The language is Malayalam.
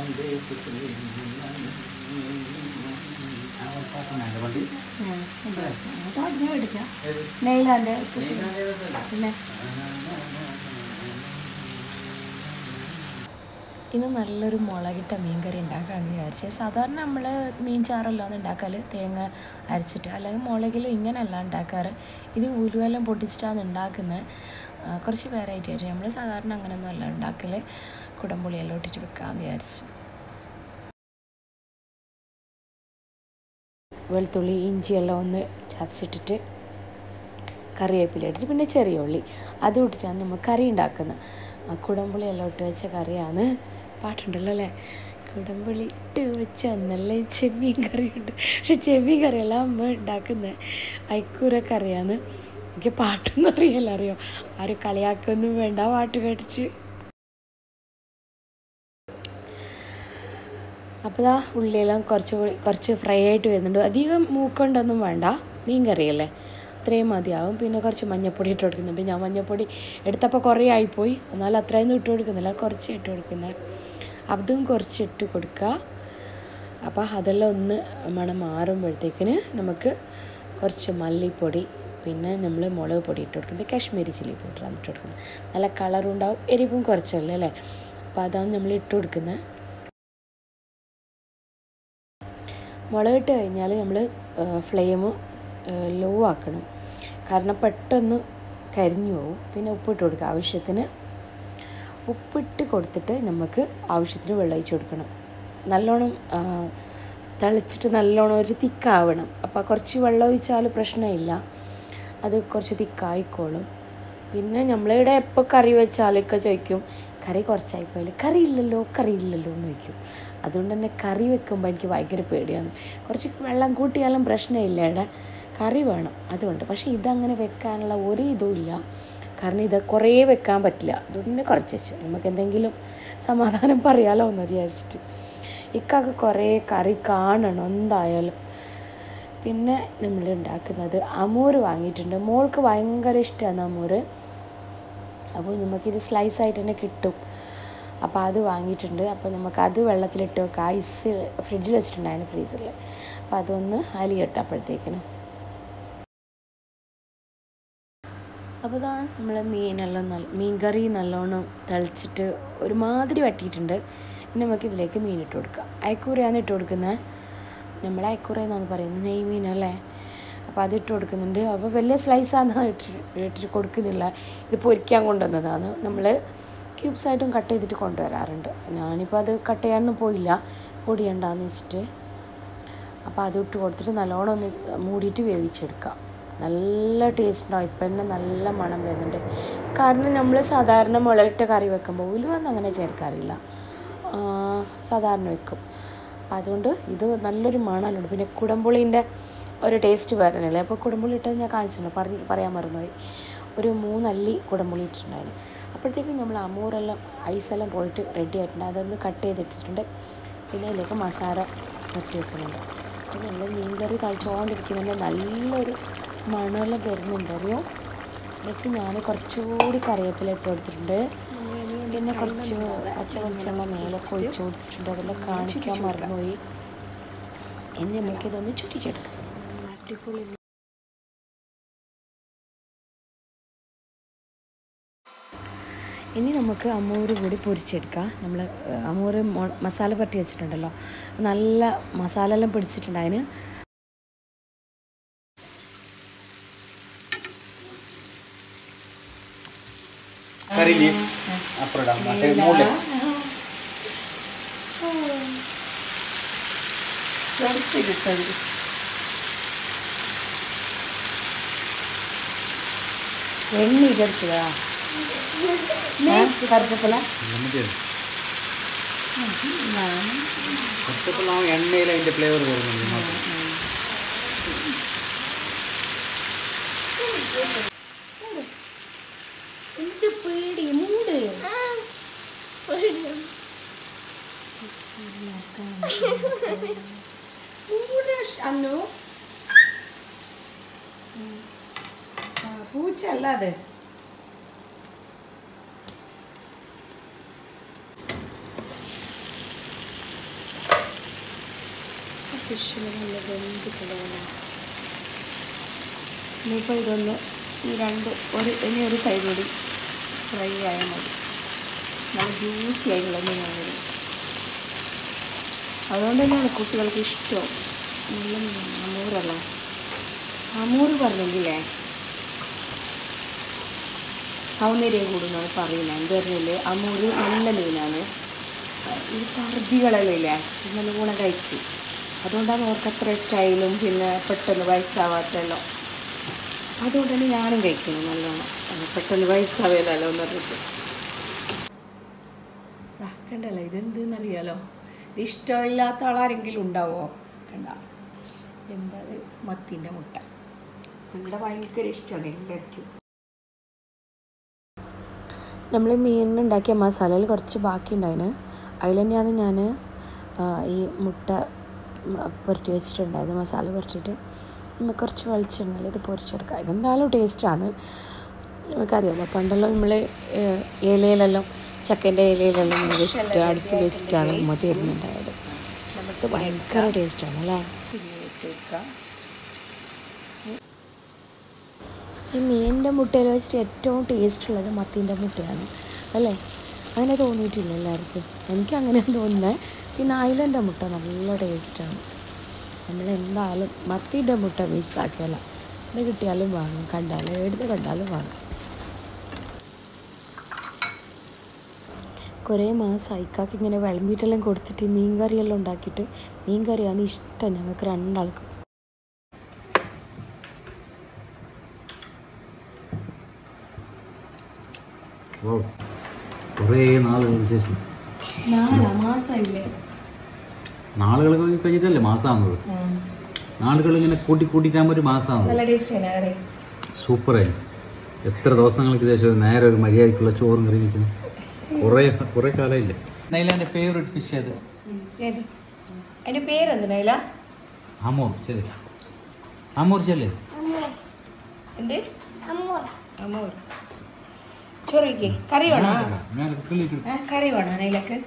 വണ്ടി ഞാൻ മേടിക്കാം നെയിലാൻ്റെ പിന്നെ ഇന്ന് നല്ലൊരു മുളകിട്ട മീൻ കറി ഉണ്ടാക്കാമെന്ന് വിചാരിച്ചത് സാധാരണ നമ്മൾ മീൻ ചാറല്ലോ ഒന്ന് ഉണ്ടാക്കൽ തേങ്ങ അരച്ചിട്ട് അല്ലെങ്കിൽ മുളകിലും ഇങ്ങനെയല്ല ഉണ്ടാക്കാറ് ഇത് ഉലുവെല്ലാം പൊട്ടിച്ചിട്ടാണ് ഉണ്ടാക്കുന്നത് ആ, കുറച്ച് വെറൈറ്റി ആയിട്ട് നമ്മൾ സാധാരണ അങ്ങനെയൊന്നും അല്ല ഉണ്ടാക്കൽ കുടംപുളിയെല്ലാം ഇട്ടിട്ട് വെക്കാമെന്ന് വിചാരിച്ചു വെളുത്തുള്ളി ഇഞ്ചിയെല്ലാം ഒന്ന് ചതച്ചിട്ടിട്ട് കറിവേപ്പില ഇട്ടിട്ട് പിന്നെ ചെറിയ ഉള്ളി അതും ഇട്ടിട്ടാണ് നമ്മൾ കറി ഉണ്ടാക്കുന്നത് ആ കുടംപുളി എല്ലാം ഇട്ട് വെച്ച കറിയാണ് പാട്ടുണ്ടല്ലോ അല്ലേ കുടംപുളി ഇട്ട് വെച്ച നല്ല ചെമ്മീൻ കറിയുണ്ട് പക്ഷെ ചെമ്മീൻ കറിയല്ല അമ്മ ഉണ്ടാക്കുന്നത് ഐക്കൂര കറിയാണ് എനിക്ക് പാട്ടൊന്നും അറിയില്ല അറിയോ ആരും കളിയാക്കൊന്നും വേണ്ട പാട്ട് കേട്ടിട്ട് അപ്പോൾ ദാ ഉള്ളിയെല്ലാം കുറച്ച് കൂടി കുറച്ച് ഫ്രൈ ആയിട്ട് വരുന്നുണ്ട് അധികം മൂക്കൊണ്ടൊന്നും വേണ്ട മീൻ കറിയല്ലേ അത്രയും മതിയാവും പിന്നെ കുറച്ച് മഞ്ഞപ്പൊടി ഇട്ട് കൊടുക്കുന്നുണ്ട് ഞാൻ മഞ്ഞപ്പൊടി എടുത്തപ്പോൾ കുറേ ആയിപ്പോയി എന്നാൽ അത്രയൊന്നും ഇട്ട് കൊടുക്കുന്നില്ല കുറച്ച് ഇട്ട് കൊടുക്കുന്നത് അതും കുറച്ച് ഇട്ട് കൊടുക്കുക അപ്പോൾ അതെല്ലാം ഒന്ന് മണം മാറുമ്പോഴത്തേക്കിന് നമുക്ക് കുറച്ച് മല്ലിപ്പൊടി പിന്നെ നമ്മൾ മുളക് പൊടി ഇട്ട് കൊടുക്കുന്നത് കാശ്മീരി ചില്ലി പൗഡറാണ് ഇട്ട് കൊടുക്കുന്നത് നല്ല കളറും ഉണ്ടാവും എരിവും കുറച്ചല്ലേ അല്ലേ അപ്പോൾ അതാണ് നമ്മൾ ഇട്ട് കൊടുക്കുന്നത് മുളകിട്ട് കഴിഞ്ഞാൽ നമ്മൾ ഫ്ലെയിം ലോ ആക്കണം കാരണം പെട്ടെന്ന് കരിഞ്ഞു പോകും പിന്നെ ഉപ്പിട്ട് കൊടുക്കുക ആവശ്യത്തിന് ഉപ്പിട്ട് കൊടുത്തിട്ട് നമുക്ക് ആവശ്യത്തിന് വെള്ളം ഒഴിച്ച് കൊടുക്കണം നല്ലോണം ആ, തിളച്ചിട്ട് നല്ലോണം ഒരു തിക്കാവണം അപ്പോൾ കുറച്ച് വെള്ളം ഒഴിച്ചാൽ പ്രശ്നമില്ല അത് കുറച്ച് തിക്കായിക്കോളും പിന്നെ നമ്മളിവിടെ എപ്പോൾ കറി വെച്ചാലൊക്കെ ചോദിക്കും കറി കുറച്ചായിപ്പോയാൽ കറി ഇല്ലല്ലോ കറി ഇല്ലല്ലോ എന്ന് ചോദിക്കും അതുകൊണ്ട് തന്നെ കറി വെക്കുമ്പോൾ എനിക്ക് ഭയങ്കര പേടിയാണ് കുറച്ച് വെള്ളം കൂട്ടിയാലും പ്രശ്നമില്ല ഇവിടെ കറി വേണം അതുകൊണ്ട് പക്ഷേ ഇതങ്ങനെ വെക്കാനുള്ള ഒരു ഇതും ഇല്ല കാരണം ഇത് കുറേ വെക്കാൻ പറ്റില്ല അതുകൊണ്ട് കുറച്ച് വെച്ചു നമുക്ക് എന്തെങ്കിലും സമാധാനം പറയാലോ എന്ന് വിചാരിച്ചിട്ട് ഇക്കൊക്കെ കുറേ കറി കാണണം എന്തായാലും പിന്നെ നമ്മൾ ഉണ്ടാക്കുന്നത് അമൂറ് വാങ്ങിയിട്ടുണ്ട് മോൾക്ക് ഭയങ്കര ഇഷ്ടമാണ് അമൂറ് അപ്പോൾ നമുക്കിത് സ്ലൈസ് ആയിട്ട് തന്നെ കിട്ടും അപ്പോൾ അത് വാങ്ങിയിട്ടുണ്ട് അപ്പോൾ നമുക്ക് അത് വെള്ളത്തിലിട്ട് വെക്കാം ഐസ് ഫ്രിഡ്ജിൽ വെച്ചിട്ടുണ്ടായിരുന്നു ഫ്രീസറിൽ അപ്പോൾ അതൊന്ന് അലിയട്ടെ അപ്പോഴത്തേക്കിനും അപ്പോൾ ഇതാ നമ്മൾ മീനെല്ലാം നല്ല മീൻ കറി നല്ലോണം തിളച്ചിട്ട് ഒരുമാതിരി വട്ടിയിട്ടുണ്ട് ഇനി നമുക്ക് ഇതിലേക്ക് മീൻ ഇട്ട് കൊടുക്കാം അയക്കൂരയാണ് ഇട്ട് കൊടുക്കുന്നത് നമ്മൾ അയക്കൂര എന്നാണ് പറയുന്നത് നെയ് മീനല്ലേ അപ്പോൾ അത് ഇട്ട് കൊടുക്കുന്നുണ്ട് അപ്പോൾ വലിയ സ്ലൈസാണ് ഇട്ടിട്ട് ഇട്ടിട്ട് കൊടുക്കുന്നില്ല ഇത് പൊരിക്കാൻ കൊണ്ടുവന്നതാണ് നമ്മൾ ക്യൂബ്സായിട്ടും കട്ട് ചെയ്തിട്ട് കൊണ്ടുവരാറുണ്ട് ഞാനിപ്പോൾ അത് കട്ട് ചെയ്യാനൊന്നും പോയില്ല പൊടിയണ്ടാന്ന് വെച്ചിട്ട് അപ്പോൾ അത് ഇട്ട് കൊടുത്തിട്ട് നല്ലോണം ഒന്ന് മൂടിയിട്ട് വേവിച്ചെടുക്കാം നല്ല ടേസ്റ്റ് ഉണ്ടാവും ഇപ്പം തന്നെ നല്ല മണം വരുന്നുണ്ട് കാരണം നമ്മൾ സാധാരണ മുളകിട്ട കറി വെക്കുമ്പോൾ ഉലുവൊന്നും അങ്ങനെ ചേർക്കാറില്ല ആ, സാധാരണ വെക്കും അപ്പം അതുകൊണ്ട് ഇത് നല്ലൊരു മണമുണ്ട് പിന്നെ കുടംപുളീൻ്റെ ഒരു ടേസ്റ്റ് വരണല്ലേ അപ്പോൾ കുടംപുളി ഇട്ടത് ഞാൻ കാണിച്ചിട്ടുണ്ട് പറഞ്ഞ് പറയാൻ മറന്നുപോയി ഒരു മൂന്നല്ലി കുടംപുളി ഇട്ടിട്ടുണ്ടായിരുന്നു അപ്പോഴത്തേക്കും നമ്മൾ അമൂറെല്ലാം ഐസെല്ലാം പോയിട്ട് റെഡി ആയിട്ടുണ്ട് അതൊന്ന് കട്ട് ചെയ്തിട്ടിട്ടുണ്ട് പിന്നെ അതിലേക്ക് മസാല പറ്റി വെക്കുന്നുണ്ട് പിന്നെ നമ്മൾ മീൻകറി തളിച്ചുകൊണ്ടിരിക്കുന്നുണ്ട് നല്ലൊരു മണമെല്ലാം വരുന്നുണ്ട് അറിയോ അതിലേക്ക് ഞാൻ കുറച്ചുകൂടി കറിവേപ്പില ഇട്ട് കൊടുത്തിട്ടുണ്ട് പിന്നെ കുറച്ച് പച്ച വെളിച്ചെണ്ണ മേലൊക്കെ ഒഴിച്ച് കൊടുത്തിട്ടുണ്ട് അതെല്ലാം കാണിക്കാൻ മറന്നുപോയി ഇനി നമുക്കിതൊന്ന് ചുറ്റിച്ചെടുക്കാം അടിപൊളി ഇനി നമുക്ക് അമൂര് കൂടി പൊരിച്ചെടുക്കാം നമ്മൾ അമൂര് മൊ- മസാല പറ്റി വെച്ചിട്ടുണ്ടല്ലോ നല്ല മസാല എല്ലാം പിടിച്ചിട്ടുണ്ട് അതിന് ಕರಿ ಲೀಫ್ ಅಪ್ರೋಡ ಮತ್ತೆ ಮೂಲೆ ചൊടിച്ചിട്ടത് എണ്ണ ഇതെടുത്തതാ കറുത്തപ്പല ನಮಗೆ ಫಸ್ಟ್ ನಾವು ಎಣ್ಣೆಲ್ಲ ಇಂದ ಫ್ಲೇವರ್ ಬರೋದು ನಮಗೆ എന്ത് പേടി മൂട് മൂട് അന്നു പൂച്ച അല്ല അത് ഫിഷിന് നല്ല വെന്തിട്ടുള്ളതാണ് ഇനിയിപ്പോൾ ഇതൊന്ന് ഈ രണ്ട് ഒരു ഇനി ഒരു സൈഡ് കൂടി ഫ്രൈ ആയാൽ മതി നല്ല ജ്യൂസി ആയിട്ടുള്ള മീനാണ് വരും അതുകൊണ്ട് തന്നെയാണ് കുട്ടികൾക്ക് ഇഷ്ടം നല്ല മീനാണ് അമൂറല്ല അമൂറ് പറഞ്ഞെങ്കിലേ സൗന്ദര്യം കൂടുന്നാണ് പറയുന്നത് എന്ത് പറഞ്ഞില്ലേ അമൂര് നല്ല മീനാണ് ഈ പർദ്ദികളെല്ലാം ഇല്ലേ ഇത് നല്ലോണം കഴിക്കും അതുകൊണ്ടാണ് അവർക്ക് അത്ര സ്റ്റൈലും പിന്നെ പെട്ടെന്ന് വയസ്സാവാത്തല്ലോ അതുകൊണ്ടാണ് ഞാനും കഴിക്കുന്നത് നല്ലോണം അത് പെട്ടെന്ന് വയസ്സാവില്ലല്ലോ എന്ന് പറഞ്ഞിട്ട് ആ, കണ്ടല്ലോ ഇതെന്തെന്നറിയാലോ ഇത് ഇഷ്ടമില്ലാത്ത ആളാരെങ്കിലും ഉണ്ടാവോ കണ്ട എന്താ ഇത് മത്തിൻ്റെ മുട്ട ഞങ്ങളുടെ ഭയങ്കര ഇഷ്ടമാണ് എല്ലാവർക്കും നമ്മൾ മീനിനുണ്ടാക്കിയ മസാലയിൽ കുറച്ച് ബാക്കി ഉണ്ടായിന് അതിൽ തന്നെയാണ് ഞാൻ ഈ മുട്ട മ- പുരട്ടി വെച്ചിട്ടുണ്ടായത് മസാല പുരട്ടിയിട്ട് നമുക്ക് കുറച്ച് വെളിച്ചെണ്ണയിൽ ഇത് പൊരിച്ചെടുക്കാം ഇതെന്തായാലും ടേസ്റ്റാണ് നമുക്കറിയാമല്ലോ പണ്ടെല്ലാം നമ്മൾ ഇലയിലെല്ലാം ചക്കൻ്റെ ഇലയിലെല്ലാം ഇങ്ങനെ വെച്ചിട്ട് അടുപ്പിൽ വെച്ചിട്ടാണ് ഉമ്മ തരുന്നുണ്ടായത് നമുക്ക് ഭയങ്കര ടേസ്റ്റാണ് അല്ലേ ഈ മീനിൻ്റെ മുട്ടയിൽ വെച്ചിട്ട് ഏറ്റവും ടേസ്റ്റ് ഉള്ളത് മത്തീൻ്റെ മുട്ടയാണ് അല്ലേ അങ്ങനെ തോന്നിയിട്ടില്ല എല്ലാവർക്കും എനിക്ക് അങ്ങനെയാണ് തോന്നുന്നത് പിന്നെ ഐലൻ്റെ മുട്ട നല്ല ടേസ്റ്റാണ് നമ്മൾ എന്തായാലും മത്തീൻ്റെ മുട്ട മിസ്സാക്കിയല്ല ഇത് കിട്ടിയാലും വാങ്ങും കണ്ടാലും എടുത്ത് കണ്ടാലും വാങ്ങും കുറേ മാസം അയക്കാക്ക് ഇങ്ങനെ വിളമ്പിയിട്ടെല്ലാം കൊടുത്തിട്ട് മീൻ കറിയെല്ലാം ഉണ്ടാക്കിയിട്ട് മീൻ കറിയാണ് ഇഷ്ടം ഞങ്ങൾക്ക് രണ്ടാൾക്കും ഓ കുറേ നാളുകൾക്ക് ശേഷം നാളെ മാസമില്ലേ നാളുകൾ കഴിഞ്ഞിട്ടല്ലേ മാസമാകുന്നത് നാളുകൾ ഇങ്ങനെ കൂട്ടി കൂട്ടിയിട്ടാകുമ്പോൾ ഒരു മാസമാകുന്നത് നല്ല ടേസ്റ്റ് കറി സൂപ്പറായി എത്ര ദിവസങ്ങൾക്ക് ശേഷം നേരെ ഒരു മര്യാദക്കുള്ള ചോറും കറി നിൽക്കുന്നു കുറേ കുറേ കാലമില്ലേ നൈല എൻ്റെ ഫേവറേറ്റ് ഫിഷ് അത് ഏത് അതിൻ്റെ പേരെന്ത് നൈല അമൂർ ശരി അമൂർ ചെല്ലേ എന്ത് അമൂർ ചോറിക്ക് കറി വേണോ ഞാൻ കിള്ളിയിട്ട് ആ, കറി വേണോ നൈലക്ക്